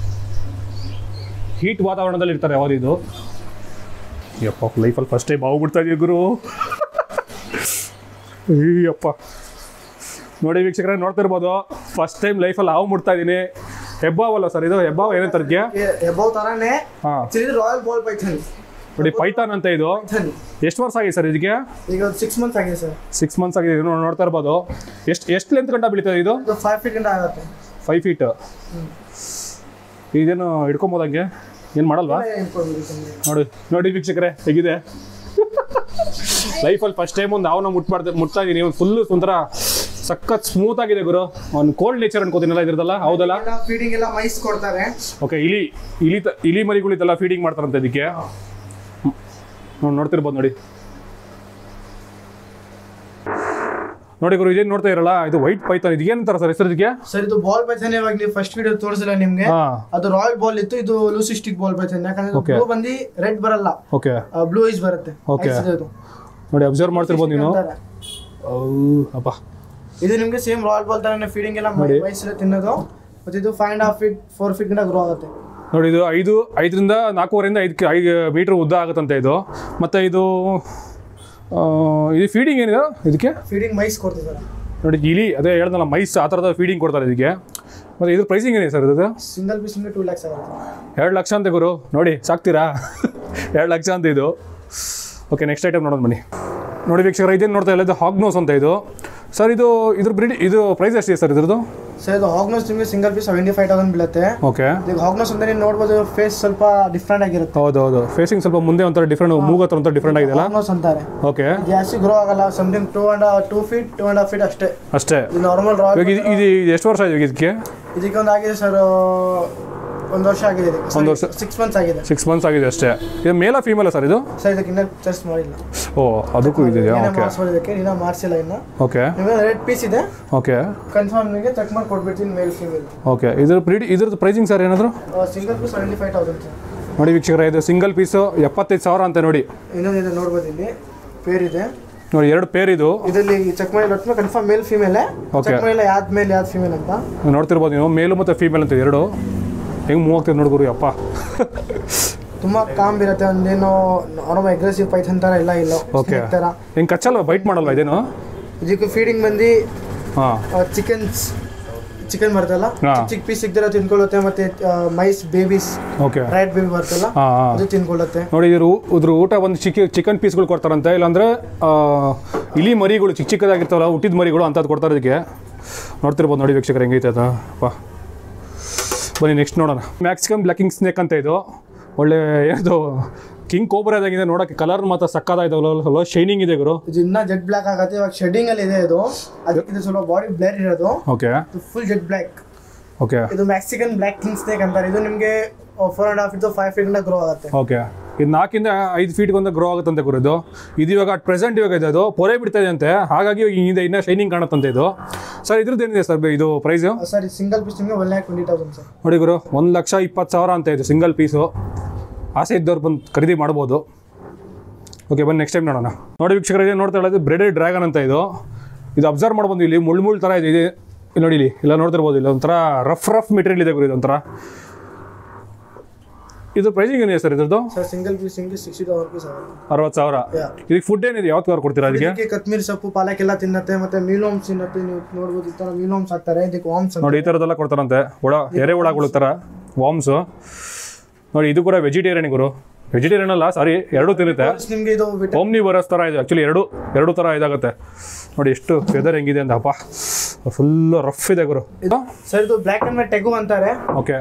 ಹೀಟ್ ವಾತಾವರಣದಲ್ಲಿ ಇರ್ತಾರೆ ಯಾವಾಗ ಇದು ಯಪ್ಪ ಲೈಫಲ್ಲಿ ಫಸ್ಟ್ ಟೈಮ್ ಆಗ್ಬಿಡ್ತಾ ಇದೀವಿ ಗುರು ಅಯ್ಯಪ್ಪ ನೋಡಿ ವೀಕ್ಷಕರೇ ನೋಡ್ತಾ ಇರ್ಬೋದು ಫಸ್ಟ್ ಟೈಮ್ ಲೈಫಲ್ಲಿ ಹಾವು ಮುಡ್ತಾ ಇದ್ದೀನಿ ಹೆಬ್ಬಾವಲ್ಲ ಸರ್ ಇದು ಹೆಬ್ಬಾವ್ ಏನಂತ ಅದಕ್ಕೆ ಎಬವ್ ತರಾನೇ ಹಾಂ ಆಕ್ಚುಲಿ ರಾಯಲ್ ಬಾಲ್ ಪೈಥನ್ ನೋಡಿ ಪೈಥಾನ್ ಅಂತ ಇದು ಪೈಥನ್ ಎಷ್ಟು ವರ್ಷ ಆಗಿದೆ ಸರ್ ಇದಕ್ಕೆ ಈಗ ಒಂದು ಸಿಕ್ಸ್ ಮಂತ್ಸ್ ಆಗಿದೆ ಸರ್ ಸಿಕ್ಸ್ ಮಂತ್ಸ್ ಆಗಿದೆ ಇದು ನೋ- ನೋಡ್ತಾ ಇರ್ಬೋದು ಎಷ್ಟು ಎಷ್ಟು ಲೆಂತ್ ಗಂಟ ಬೀಳ್ತದೆ ಇದು ಇದು ಫೈವ್ ಫೀಟ್ ಗಂಟ ಆಗುತ್ತೆ ಫೈವ್ ಫೀಟ್ ಇದೇನು ಹಿಡ್ಕೊಬೋದು ಹಂಗೆ ಏನು ಮಾಡಲ್ವಾ ನೋಡಿ ನೋಡಿ ವೀಕ್ಷಕರೇ ಹೇಗಿದೆ ಲೈಫಲ್ಲಿ ಫಸ್ಟ್ ಟೈಮ್ ಒಂದು ಅವನ ಮುಟ್ಬಾರ್ದು ಮುಟ್ತಾ ಇದೀನಿ ಒಂದು ಫುಲ್ ಒಂಥರ ಸಖತ್ ಸ್ಮೂತ್ ಆಗಿದೆ ಗುರು ಒಂದು ಕೋಲ್ಡ್ ನೇಚರ್ ಅನ್ಕೋತೀನಲ್ಲ ಇದ್ರದಲ್ಲ ಹೌದಲ್ಲ ಫೀಡಿಂಗ್ ಎಲ್ಲ ಮೈಸ್ ಕೊಡ್ತಾರೆ ಓಕೆ ಇಲಿ ಇಲಿ ತ- ಇಲಿ ಮರಿಗಳಿದ್ದೆಲ್ಲ ಫೀಡಿಂಗ್ ಮಾಡ್ತಾರಂತೆ ಇದಕ್ಕೆ ನೋಡಿ ನೋಡ್ತಿರ್ಬೋದು ನೋಡಿ ನೋಡಿ ಗುರು ಇದೇನು ನೋಡ್ತಾ ಇರಲ್ಲ ಇದು ವೈಟ್ ಪೈಥಾನ್ ಇದು ಏನಂತಾರ ಸರ್ ಹೆಸರು ಇದಕ್ಕೆ ಸರ್ ಇದು ಬಾಲ್ ಬೈಥನ್ ಇವಾಗ ನೀವು ಫಸ್ಟ್ ವಿಡಿಯೋ ತೋರಿಸಿಲ್ಲ ನಿಮ್ಗೆ ಹಾ ಅದು ರಾಯಲ್ ಬಾಲ್ ಇತ್ತು ಇದು ಲೂಸಿಸ್ಟಿಕ್ ಬಾಲ್ ಬೈಥನ್ ಯಾಕಂದ್ರೆ Okay. ಬ್ಲೂ ಬಂದು ರೆಡ್ ಬರಲ್ಲ ಓಕೆ ಬ್ಲೂ ಐಸ್ ಬರುತ್ತೆ Okay. Ice ಇದು. ನೋಡಿ ಅಬ್ಸರ್ವ್ ಮಾಡ್ತಿರ್ಬೋದು ನೀನು ಅಂತಾರೆ. ಔ, ಅಪ್ಪ ಇದು ನಿಮ್ಗೆ ಸೇಮ್ ರಾಯಲ್ ಬಾಲ್ ತರ ಫೀಡಿಂಗ್ ಎಲ್ಲ ನೋಡಿ. ಮೈಸ್ ಎಲ್ಲ ತಿನ್ನೋದು ಮತ್ತೆ ಇದು five and half feet four feet ಗಿಂತ ಗ್ರೋ ಆಗುತ್ತೆ ನೋಡಿ ಇದು ಐದು ಐದರಿಂದ ನಾಲ್ಕೂವರೆಯಿಂದ ಐದು ಐದು ಮೀಟ್ರ್ ಉದ್ದ ಆಗುತ್ತಂತೆ ಇದು ಮತ್ತು ಇದು ಆ, ಇದು ಫೀಡಿಂಗ್ ಏನಿದೆ ಇದಕ್ಕೆ ಫೀಡಿಂಗ್ ಮೈಸ್ ಕೊಡ್ತಿದ್ದಾರೆ ನೋಡಿ ಇಲಿ ಅದೇ ಹೇಳ್ದಲ್ಲ ಮೈಸ್ ಆ ಥರದ ಫೀಡಿಂಗ್ ಕೊಡ್ತಾರೆ ಇದಕ್ಕೆ ಮತ್ತು ಇದ್ರ ಪ್ರೈಸಿಂಗ್ ಏನಿದೆ ಸರ್ ಇದು ಸಿಂಗಲ್ ಪೀಸ್ ನಿಮ್ಗೆ ಟೂ ಲ್ಯಾಕ್ಸ್ ಆಗುತ್ತೆ ಎರಡು ಲಕ್ಷ ಅಂತೆ ಗುರು ನೋಡಿ ಸಾಕ್ತೀರಾ ಎರಡು ಲಕ್ಷ ಅಂತ ಇದು ಓಕೆ ನೆಕ್ಸ್ಟ್ ಐಟಮ್ ನೋಡೋಣ ಬನ್ನಿ ನೋಡಿ ವೀಕ್ಷಕರ ಇದೇನು ನೋಡ್ತಾ ಇಲ್ಲ ಇದು ಹಾಗ್ನೋಸ್ ಅಂತ ಇದು ಸರ್ ಇದು ಇದ್ರ ಬ್ರಿಡ್ ಇದು ಪ್ರೈಸ್ ಎಷ್ಟಿದೆ ಸರ್ ಇದ್ರದ್ದು ಸರ್ ಇದು ಹಾಗ್ನೋಸ್ ನಿಮಗೆ single piece seventy five thousand ಬೀಳುತ್ತೆ ಓಕೆ ಈಗ ಹಾಗ್ನೋಸ್ ಅಂದ್ರೆ ನೀವು ನೋಡ್ಬೋದು ಫೇಸ್ ಸ್ವಲ್ಪ ಡಿಫ್ರೆಂಟ್ ಆಗಿರುತ್ತೆ ಹೌದು ಹೌದು ಫೇಸಿಂಗ್ ಸ್ವಲ್ಪ ಮುಂದೆ ಒಂಥರ ಡಿಫ್ರೆಂಟ್ ಮೂಗ್ ಹತ್ರ ಒಂಥರ ಡಿಫ್ರೆಂಟ್ ಆಗಿದೆಯಲ್ಲ ಹಾಗ್ನೋಸ್ ಅಂತಾರೆ ಓಕೆ ಇದು ಜಾಸ್ತಿ ಗ್ರೋ ಆಗಲ್ಲ something two and two feet two and half feet ಅಷ್ಟೇ ಅಷ್ಟೇ ಇದು ನಾರ್ಮಲ್ ಇವಾಗ ರಾಯಲ್ ಇದು ಇದು ಇದು ಎಷ್ಟು ವರ್ಷ ಆಗಿದೆ ಇದಕ್ಕೆ ಇದಕ್ಕೆ ಒಂದು ಆಗಿದೆ ಸರ್ ಒಂದು ವರ್ಷ ಆಗಿದೆ ಒಂದು ವರ್ಷ. ಸಿಕ್ಸ್ ಮಂತ್ಸ್ ಆಗಿದೆ ಸಿಕ್ಸ್ ಮಂತ್ಸ್ ಆಗಿದೆ ಅಷ್ಟೇ ಇದು ಮೇಲ ಫೀಮೇಲ ಸರ್ ಇದು ಸರ್ ಇದಕ್ಕೆ ಇನ್ನೂ ಟೆಸ್ಟ್ ಮಾಡಿಲ್ಲ ಓ ಅದಕ್ಕೂ ಇದೆಯಾ ಏನೇ ಓಕೆ ಮಾಡಿಸ್ಬೋದು ಇದಕ್ಕೆ ಇನ್ನೂ ಮಾಡಿಸಿಲ್ಲ ಇನ್ನು ಓಕೆ ನಿಮಗೆ ರೆಡ್ ಪೀಸ್ ಇದೆ ಓಕೆ ಕನ್ಫರ್ಮ್ ನಿಮಗೆ ಚೆಕ್ ಮಾಡಿ ಕೊಟ್ಬಿಡ್ತೀನಿ ಮೇಲ್ ಫೀಮೇಲ್ ಓಕೆ ಇದ್ರ ಬ್ರೀಡ್ ಇದ್ರದ್ದು ಪ್ರೈಸಿಂಗ್ ಸರ್ ಏನಾದರೂ single piece seventy five thousand sir ನೋಡಿ ವೀಕ್ಷಕರ ಇದು ಸಿಂಗಲ್ ಪೀಸು ಎಪ್ಪತ್ತೈದು ಸಾವಿರ ಅಂತ ನೋಡಿ ಇನ್ನೊಂದಿದೆ ನೋಡ್ಬೋದು ಇಲ್ಲಿ ಪೇರ್ ಇದೆ ನೋಡಿ ಎರಡು ಪೇರ್ ಇದು ಇದರಲ್ಲಿ ಚೆಕ್ ಮಾಡಿ ಒಟ್ಟು confirm male female Okay. Check ಮಾಡಿಲ್ಲ ಯಾವ್ದು ಮೇಲ್ ಯಾವ್ದು ಫೀಮೇಲ್ ಅಂತ ನೋಡ್ತಿರ್ಬೋದು ನೀವು ಮೇಲು ಮತ್ತು ಫೀಮೇಲ್ ಅಂತ ಎರಡು ಹೆಂಗೆ ಮೂವ್ ಆಗ್ತದೆ ನೋಡ್ಗುರು ಅಪ್ಪ ತುಂಬಾ ಕಾಮ್ ಇರುತ್ತೆ ಒಂದೇನು ನಾರ್ಮಲ್ ಅಗ್ರೆಸಿವ್ ಪೈಥನ್ ಥರ ಎಲ್ಲ ಇಲ್ಲ ಓಕೆ snake ಥರ ಹೆಂಗೆ ಕಚ್ಚಲ್ವ ಬೈಟ್ ಮಾಡಲ್ವಾ ಇದೇನು ಇದಕ್ಕೆ ಫೀಡಿಂಗ್ ಬಂದು ಹಾಂ ಚಿಕನ್ಸ್ ಚಿಕನ್ ಬರ್ತಲ್ಲ ಹಾ. ಚಿಕ್ಕ ಚಿಕ್ಕ ಪೀಸ್ ಸಿಗ್ದಿರ ತಿನ್ಕೊಳ್ಳುತ್ತೆ ಮತ್ತೆ mice babies okay right baby ಬರ್ತಲ್ಲ ಹಾಂ ಹಾಂ ಅದು ತಿನ್ಕೊಳ್ಳುತ್ತೆ ನೋಡಿ ಇದ್ರ ಊ- ಇದ್ರ ಊಟ ಒಂದು ಚಿಕ್ಕ ಚಿಕನ್ ಪೀಸ್ಗಳು ಕೊಡ್ತಾರಂತೆ ಇಲ್ಲಾಂದ್ರೆ ಆ, ಇಲಿ ಮರಿಗಳು ಚಿಕ್ಕ ಚಿಕ್ಕದಾಗಿರ್ತಾವಲ್ಲ ಹುಟ್ಟಿದ ಮರಿಗಳು ಅಂಥದ್ದು ಕೊಡ್ತಾರೆ ಇದಕ್ಕೆ ನೋಡ್ತಿರ್ಬೋದು ನೋಡಿ ವೀಕ್ಷಕರು ಹೆಂಗೈತೆ ಅದು ಅಪ್ಪ ಬನ್ನಿ ನೆಕ್ಸ್ಟ್ ನೋಡೋಣ ಮ್ಯಾಕ್ಸಿಕಮ್ ಬ್ಲ್ಯಾಕಿಂಗ್ ಸ್ನೇಕ್ ಅಂತ ಇದು ಒಳ್ಳೆ ಏನದು ಕಿಂಗ್ ಕೋಬ್ರಾದಾಗಿದೆ ನೋಡೋಕ್ಕೆ ಕಲರ್ ಮಾತ್ರ ಸಕ್ಕದಾಯ್ತವಲ್ಲ ಶೈನಿಂಗ್ ಇದೆ ಗುರು ಇದು ಇನ್ನ ಜೆಟ್ ಬ್ಲ್ಯಾಕ್ ಆಗುತ್ತೆ ಇವಾಗ ಶೆಡ್ಡಿಂಗ್ ಅಲ್ಲಿ ಇದೆ ಇದು ಅದಕ್ಕೆ ಇದು ಸ್ವಲ್ಪ ಬಾಡಿ ಬ್ಲೇರ್ ಇರೋದು ಓಕೆ ಇದು ಫುಲ್ ಜೆಟ್ ಬ್ಲ್ಯಾಕ್ ಓಕೆ ಇದು ಮ್ಯಾಕ್ಸಿಕನ್ ಬ್ಲ್ಯಾಕ್ ಕಿಂಗ್ ಸ್ನೇಕ್ ಅಂತಾರೆ ಇದು ನಿಮಗೆ ಫೋರ್ ಅಂಡ್ ಹಾಫ್ ಇದು ಫೈವ್ ಫೀಟ್ ಗ್ರೋ ಆಗುತ್ತೆ ಓಕೆ ಇದು ನಾಲ್ಕಿಂದ ಐದು ಫೀಟ್ಗೆ ಒಂದು ಗ್ರೋ ಆಗುತ್ತಂತೆ ಗುರು ಇದು ಇದು ಇವಾಗ ಅಟ್ ಪ್ರೆಸೆಂಟ್ ಇವಾಗ ಇದೆ ಅದು ಪೊರೆ ಬಿಡ್ತಾ ಇದೆ ಅಂತೆ ಹಾಗಾಗಿ ಇವಾಗ ಹಿಂದೆ ಇನ್ನೂ ಶೈನಿಂಗ್ ಕಾಣುತ್ತಂತೆ ಇದು ಸರ್ ಇದ್ರದ್ದು ಏನಿದೆ ಸರ್ ಇದು ಪ್ರೈಸು ಸರ್ ಸಿಂಗಲ್ ಪೀಸ್ ನಿಮಗೆ one lakh twenty thousand sir ನೋಡಿ ಗುರು ಒಂದು ಲಕ್ಷ ಇಪ್ಪತ್ತು ಸಾವಿರ ಅಂತ ಇದು ಸಿಂಗಲ್ ಪೀಸು ಆಸೆ ಇದ್ದವ್ರು ಬಂದು ಖರೀದಿ ಮಾಡ್ಬೋದು ಓಕೆ ಬನ್ನಿ ನೆಕ್ಸ್ಟ್ ಟೈಮ್ ನೋಡೋಣ ನೋಡಿ ವೀಕ್ಷಕರಿಗೆ ನೋಡ್ತಾ ಇರೋದು ಬ್ರೆಡೆಡ್ ಡ್ರ್ಯಾಗನ್ ಅಂತ ಇದು ಇದು ಅಬ್ಸರ್ವ್ ಮಾಡ್ಬೋದು ಇಲ್ಲಿ ಮುಳ್ಳು ಮುಳ್ಳು ಥರ ಇದೆ ಇದೆ ಇಲ್ಲಿ ನೋಡಿ ಇಲ್ಲಿ ಇಲ್ಲ ನೋಡ್ತಿರ್ಬೋದು ಇಲ್ಲ ಒಂಥರ ರಫ್ ರಫ್ ಮೆಟೀರಿಯಲ್ ಇದೆ ಗುರು ಇದು ಒಂಥರ ಇದು ಪ್ರೈಸಿಂಗ್ ಏನಿದೆ ಸರ್ ಇದ್ರದ್ದು ಸರ್ ಸಿಂಗಲ್ ಪೀಸ್ ನಿಮಗೆ ಸಿಕ್ಸ್ಟಿ ತೌಸಂಡ್ ಪೀಸ್ ಆಗುತ್ತೆ ಅರವತ್ತು ಸಾವಿರ Yeah. ಇದಕ್ಕೆ ಫುಡ್ ಏನಿದೆ ಯಾವತ್ತು ಕವರ್ ಕೊಡ್ತೀರಾ ಅದಕ್ಕೆ ಇದಕ್ಕೆ ಕೊತ್ತಂಬರಿ ಸೊಪ್ಪು ಪಾಲಕ್ ಎಲ್ಲ ತಿನ್ನತ್ತೆ ಮತ್ತೆ ಮೀಲೋಮ್ಸ್ ತಿನ್ನತ್ತೆ ನೀವು ನೋಡ್ಬೋದು ಈ ತರ ಮೀಲೋಮ್ಸ್ ಹಾಕ್ತಾರೆ ಇದಕ್ಕೆ ವಾಮ್ಸ್ ನೋಡಿ ಈ ಥರದ್ದೆಲ್ಲ ಕೊಡ್ತಾರಂತೆ ಹುಳ ಎರೆ ಹುಳಗಳು ಥರ ವಾಮ್ಸು ನೋಡಿ ಇದು ಕೂಡ ವೆಜಿಟೇರಿಯನ್ ಗುರು ವೆಜಿಟೇರಿಯನ್ ಅಲ್ಲ ಸಾರಿ ಎರಡೂ ತಿನ್ನುತ್ತೆ ನಿಮ್ಗೆ ಇದು ವಿಟ- ಓಮ್ನಿ ಬರೋಸ್ ಥರ ಇದೆ ಆ್ಯಕ್ಚುಲಿ ಎರಡು ಎರಡು ಥರ ಇದಾಗುತ್ತೆ ನೋಡಿ ಎಷ್ಟು ವೆದರ್ ಹೆಂಗಿದೆ ಅಂತ ಅಪ್ಪ ಫುಲ್ಲು ರಫ್ ಇದೆ ಗುರು ಇದು ಸರ್ ಇದು ಬ್ಲ್ಯಾಕ್ ಅಂಡ್ ವೈಟ್ ಟೆಗು ಅಂತಾರೆ ಓಕೆ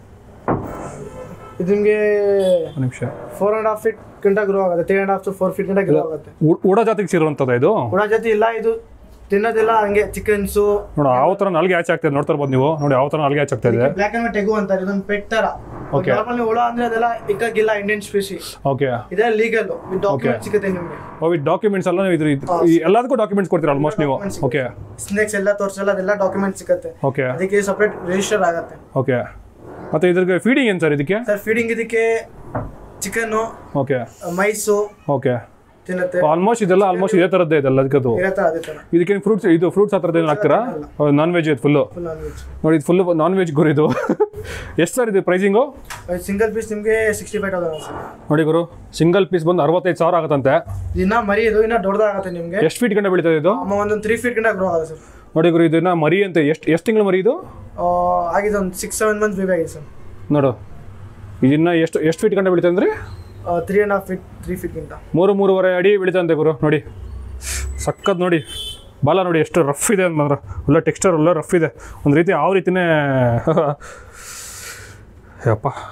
ಇದು ನಿಮಗೆ ಒಂದು ನಿಮಿಷ ಫೋರ್ ಅಂಡ್ ಹಾಫ್ ಫೀಟ್ ಗಂಟ ಗ್ರೋ ಆಗುತ್ತೆ three and half to four feet ಗಂಟ ಗ್ರೋ ಆಗುತ್ತೆ ಉಡ ಜಾತಿಗೆ ಸೇರುವಂಥದ್ದು ಇದು ಹುಳ ಜೊತೆ ಇಲ್ಲ ಇದು ತಿನ್ನೋದಿಲ್ಲ ಹಂಗೆ ಚಿಕನ್ಸು ನೋಡಿ ಯಾವ ಥರ ನಾಲ್ಗೆ ಆಚೆ ಆಗ್ತದೆ ನೋಡ್ತಾ ಇರ್ಬೋದು ನೀವು ನೋಡಿ ಯಾವ ಥರ ನಾಲ್ಗೆ ಆಚೆ ಆಗ್ತಾ ಇದೆ ಬ್ಲ್ಯಾಕ್ ಅಂಡ್ ವೈಟ್ ಟೆಗು ಅಂತಾರೆ ಇದೊಂದು ಪೆಟ್ ತರ Okay. ನಾರ್ಮಲ್ ಹುಳ ಅಂದ್ರೆ ಅದೆಲ್ಲ ಇಕ್ಕಾಗಿಲ್ಲ ಇಂಡಿಯನ್ ಸ್ಪೀಸಿ ಓಕೆ ಇದೆ ಲೀಗಲ್ ವಿತ್ ಡಾಕ್ಯುಮೆಂಟ್ ಸಿಗುತ್ತೆ ನಿಮಗೆ ಓ ಡಾಕ್ಯುಮೆಂಟ್ಸ್ ಎಲ್ಲ ನೀವು ಇದ್ರ ಈ ಎಲ್ಲದಕ್ಕೂ ಡಾಕ್ಯುಮೆಂಟ್ಸ್ ಕೊಡ್ತೀರಾ ಆಲ್ಮೋಸ್ಟ್ ನೀವು Documents ಓಕೆ ಸ್ನೇಕ್ಸ್ ಎಲ್ಲ ತೋರಿಸಲ್ಲ ಅದೆಲ್ಲ ಡಾಕ್ಯುಮೆಂಟ್ ಸಿಗುತ್ತೆ ಓಕೆ ಅದಕ್ಕೆ ಸಪ್ರೇಟ್ ರಿಜಿಸ್ಟರ್ ಆಗುತ್ತೆ ಓಕೆ ಮತ್ತು ಇದ್ರಿಗೆ ಫೀಡಿಂಗ್ ಏನು ಸರ್ ಇದಕ್ಕೆ ಸರ್ ಫೀಡಿಂಗ್ ಇದಕ್ಕೆ ಚಿಕನ್ನು ಓಕೆ ಮೈಸು ಓಕೆ ತಿನ್ನುತ್ತೆ ಆಲ್ಮೋಸ್ಟ್ ಇದೆಲ್ಲ ಆಲ್ಮೋಸ್ಟ್ ಇದೇ ಥರದ್ದೇ ಇದೆಲ್ಲ ಅದಕ್ಕದು ಇರತ್ತೆ ಅದೇ ತರ ಇದಕ್ಕೆ ಫ್ರೂಟ್ಸ್ ಇದು ಫ್ರೂಟ್ಸ್ ಆ ಥರದ್ದು ಏನು ಹಾಕ್ತೀರಾ ನಾನ್ ವೆಜ್ ಇದು ಫುಲ್ಲು ಫುಲ್ ನಾನ್ ವೆಜ್ ನೋಡಿ ಇದು ಫುಲ್ ನಾನ್ ವೆಜ್ ಗುರು ಇದು ಎಷ್ಟು ಸರ್ ಇದು ಪ್ರೈಸಿಂಗು ಸಿಂಗಲ್ ಪೀಸ್ ನಿಮಗೆ ಸಿಕ್ಸ್ಟಿ ಫೈವ್ ತೌಸಂಡ್ ಸರ್ ನೋಡಿ ಗುರು ಸಿಂಗಲ್ ಪೀಸ್ ಬಂದು ಅರವತ್ತೈದು ಸಾವಿರ ಆಗುತ್ತಂತೆ ಇನ್ನ ಮರಿ ಇದು ಇನ್ನ ದೊಡ್ಡದಾಗತ್ತೆ ನಿಮಗೆ ಎಷ್ಟು ಫೀಟ್ ಗಂಟೆ ಬೆಳೀತದೆ ಇದು ಅಮ್ಮ ಒಂದೊಂದು ತ್ರೀ ಫೀಟ್ ಗಂಟ ಗ್ರೋ ಆಗುತ್ತೆ ಸರ್ ನೋಡಿ ಗುರು ಇದನ್ನ ಮರಿ ಅಂತ ಎಷ್ಟು ಎಷ್ಟು ತಿಂಗಳು ಮರಿ ಇದು ಆ, ಆಗಿದೆ ಒಂದು ಸಿಕ್ಸ್ ಸೆವೆನ್ ಮಂತ್ಸ್ ಬೇಬಿ ಆಗಿದೆ ಸರ್ ನೋಡು ಇದನ್ನ ಎಷ್ಟು ಎಷ್ಟು ಫೀಟ್ ಗಂಟೆ ಬೆಳೀತದೆ ಅಂದರೆ three and half feet three feet ಗಿಂತ ಮೂರು ಮೂರುವರೆ ಅಡಿ ಬೆಳೀತಂತೆ ಗುರು ನೋಡಿ ಸಖತ್ ನೋಡಿ ಬಾಲ ನೋಡಿ ಎಷ್ಟು ರಫ್ ಇದೆ ಅಂತಂದ್ರೆ ಒಳ್ಳೆ ಟೆಕ್ಸ್ಚರ್ ಒಳ್ಳೆ ರಫ್ ಇದೆ ಒಂದು ರೀತಿ ಯಾವ ರೀತಿನೇ ಯಪ್ಪ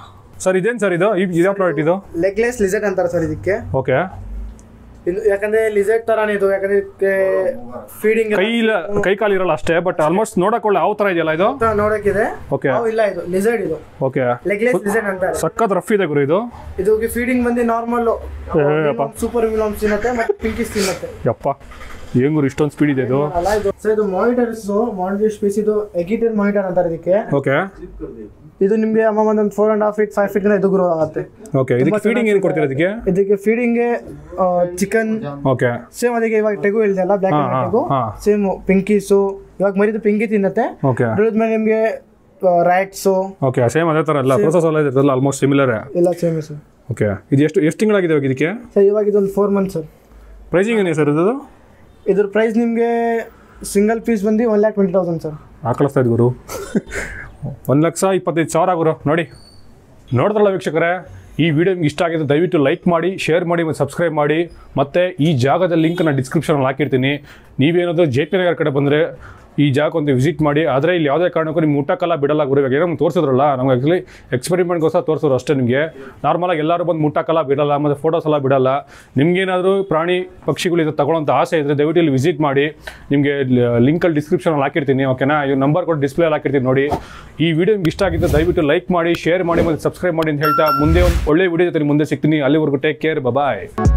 ಸರ್ ಇದೇನು ಸರ್ ಇದು ಇದು ಇದೇ ಪ್ರಾಡಕ್ಟ್ ಇದು ಲೆಗ್ಲೆಸ್ ಲಿಸೆಟ್ ಅಂತಾರೆ ಸರ್ ಇದಕ್ಕೆ ಓಕೆ ಇದು ಯಾಕಂದ್ರೆ ಲಿಸೆಟ್ ತರಾನೇ ಇದು ಯಾಕಂದ್ರೆ ಇದಕ್ಕೆ ಫೀಡಿಂಗ್ ಕೈ ಇಲ್ಲ ಕೈ ಕಾಲು ಇರಲ್ಲ ಅಷ್ಟೇ ಬಟ್ ಆಲ್ಮೋಸ್ಟ್ ನೋಡಕ್ ಒಳ್ಳೆ ಯಾವ ಥರ ಇದೆಯಲ್ಲ ಇದು ನೋಡಕ್ಕಿದೆ ಓಕೆ ಅವು ಇಲ್ಲ ಇದು ಲಿಸೆಟ್ ಇದು ಓಕೆ ಲೆಗ್ಲೆಸ್ ಲಿಸೆಟ್ ಅಂತಾರೆ ಸಖತ್ ರಫ್ ಇದೆ ಗುರು ಇದು ಇದು ಫೀಡಿಂಗ್ ಬಂದು ನಾರ್ಮಲ್ ಅಪ್ಪ. ಸೂಪರ್ ವಿಲಾಮ್ಸ್ ತಿನ್ನತ್ತೆ ಮತ್ತೆ ಪಿಂಕಿಸ್ ತಿನ್ನತ್ತೆ ಯಪ್ಪ ಏನ್ ಗುರು ಇಷ್ಟೊಂದು ಸ್ಪೀಡ್ ಇದೆ ಇದು ಅಲ್ಲ ಇದು ಸರ್ ಇದು ಮಾನಿಟರ್ಸ್ ಮಾನಿಟರ್ ಸ್ಪೇಸ್ ಇದು ಎಗಿಟರ್ ಮಾನಿಟರ್ ಅಂತಾರೆ ಇದಕ್ಕೆ ಓಕೆ ಇದು ನಿಮ್ಗೆ ಅಮ್ಮ ಒಂದೊಂದು four and half feet five feet ಇದು ಗ್ರೋ ಆಗುತ್ತೆ ಓಕೆ ಇದಕ್ಕೆ ಫೀಡಿಂಗ್ ಏನು ಕೊಡ್ತೀರಾ ಇದಕ್ಕೆ ಇದಕ್ಕೆ ಫೀಡಿಂಗ್ಗೆ ಚಿಕನ್ ಓಕೆ ಸೇಮ್ ಅದಕ್ಕೆ ಇವಾಗ ಟೆಗು ಹೇಳಿದೆಲ್ಲ ಬ್ಲ್ಯಾಕ್ ಹಾ, ಅಂಡ್ ಹಾ, ಟೆಗು ಹಾ. ಸೇಮ್ ಪಿಂಕೀಸು ಇವಾಗ ಮರಿದು ಪಿಂಕಿ ತಿನ್ನತ್ತೆ ಓಕೆ ಮೇಲೆ ನಿಮಗೆ ರೈಟ್ಸು ಓಕೆ ಸೇಮ್ ಅದೇ ಥರ ಅಲ್ಲ ಪ್ರೊಸೆಸ್ ಎಲ್ಲ ಇರ್ತಲ್ಲ ಆಲ್ಮೋಸ್ಟ್ ಸಿಮಿಲರ್ ಎಲ್ಲ ಸೇಮ್ ಸರ್ ಓಕೆ ಇದು ಎಷ್ಟು ಎಷ್ಟು ತಿಂಗಳಾಗಿದೆ ಇವಾಗ ಇದಕ್ಕೆ ಸರ್ ಇವಾಗ ಇದೊಂದು ಫೋರ್ ಮಂತ್ ಸರ್ ಪ್ರೈಸಿಂಗ್ ಏನಿದೆ ಸರ್ ಇದು ಇದ್ರ ಪ್ರೈಸ್ ನಿಮಗೆ ಸಿಂಗಲ್ ಪೀಸ್ ಬಂದು one lakh twenty thousand sir ಹಾಕಳಿಸ್ತಾ ಇದ್ದು ಗುರು ಒಂದು ಲಕ್ಷ ಇಪ್ಪತ್ತೈದು ಸಾವಿರ ಗುರು ನೋಡಿ ನೋಡಿದ್ರಲ್ಲ ವೀಕ್ಷಕರೇ ಈ ವಿಡಿಯೋ ನಿಮ್ಗೆ ಇಷ್ಟ ಆಗಿದೆ ದಯವಿಟ್ಟು ಲೈಕ್ ಮಾಡಿ ಶೇರ್ ಮಾಡಿ ಮತ್ತು ಸಬ್ಸ್ಕ್ರೈಬ್ ಮಾಡಿ ಮತ್ತು ಈ ಜಾಗದ ಲಿಂಕ್ ನಾನು ಡಿಸ್ಕ್ರಿಪ್ಷನಲ್ಲಿ ಹಾಕಿರ್ತೀನಿ ನೀವೇನಾದರೂ ಜೆ ಪಿ ನಗರ ಕಡೆ ಬಂದರೆ ಈ ಜಾಗಕ್ಕೆ ಒಂದು ವಿಸಿಟ್ ಮಾಡಿ ಆದರೆ ಇಲ್ಲಿ ಯಾವುದೇ ಕಾರಣಕ್ಕೂ ನಿಮ್ಗೆ ಮುಟ್ಟಕ್ಕೆಲ್ಲ ಬಿಡಲ್ಲ ಗುರು ಇವಾಗ ಏನೋ ನಮ್ಗೆ ತೋರಿಸಿದ್ರಲ್ಲ ನಮ್ಗೆ ಆ್ಯಕ್ಚುಲಿ ಎಕ್ಸ್ಪೆರಿಮೆಂಟ್ಗೋಸ್ಕರ ತೋರಿಸಿದ್ರು ಅಷ್ಟೇ ನಿಮಗೆ ನಾರ್ಮಲಾಗಿ ಎಲ್ಲರೂ ಬಂದು ಮುಟ್ಟಕ್ಕೆಲ್ಲ ಬಿಡಲ್ಲ ಮತ್ತು ಫೋಟೋಸ್ ಎಲ್ಲ ಬಿಡಲ್ಲ ನಿಮ್ಗೇನಾದರೂ ಪ್ರಾಣಿ ಪಕ್ಷಿಗಳು ಇದು ತಗೊಳ್ಳೋಂಥ ಆಸೆ ಇದ್ದರೆ ದಯವಿಟ್ಟು ಇಲ್ಲಿ ವಿಸಿಟ್ ಮಾಡಿ ನಿಮಗೆ ಲಿಂಕಲ್ಲಿ ಡಿಸ್ಕ್ರಿಪ್ಷನಲ್ಲಿ ಹಾಕಿರ್ತೀನಿ ಓಕೆನಾ ಈ ನಂಬರ್ ಕೊಟ್ಟು ಡಿಸ್ಪ್ಲೇ ಹಾಕಿರ್ತೀನಿ ನೋಡಿ ಈ ವಿಡಿಯೋ ನಿಮ್ಗೆ ಇಷ್ಟ ಆಗಿದ್ದರೆ ದಯವಿಟ್ಟು ಲೈಕ್ ಮಾಡಿ ಶೇರ್ ಮಾಡಿ ಮತ್ತು ಸಬ್ಸ್ಕ್ರೈಬ್ ಮಾಡಿ ಅಂತ ಹೇಳ್ತಾ ಮುಂದೆ ಒಂದು ಒಳ್ಳೆ ವಿಡಿಯೋ ಜೊತೆ ನಿಮ್ ಮುಂದೆ ಸಿಗ್ತೀನಿ ಅಲ್ಲಿವರೆಗೂ ಟೇಕ್ ಕೇರ್ ಬಾಯ್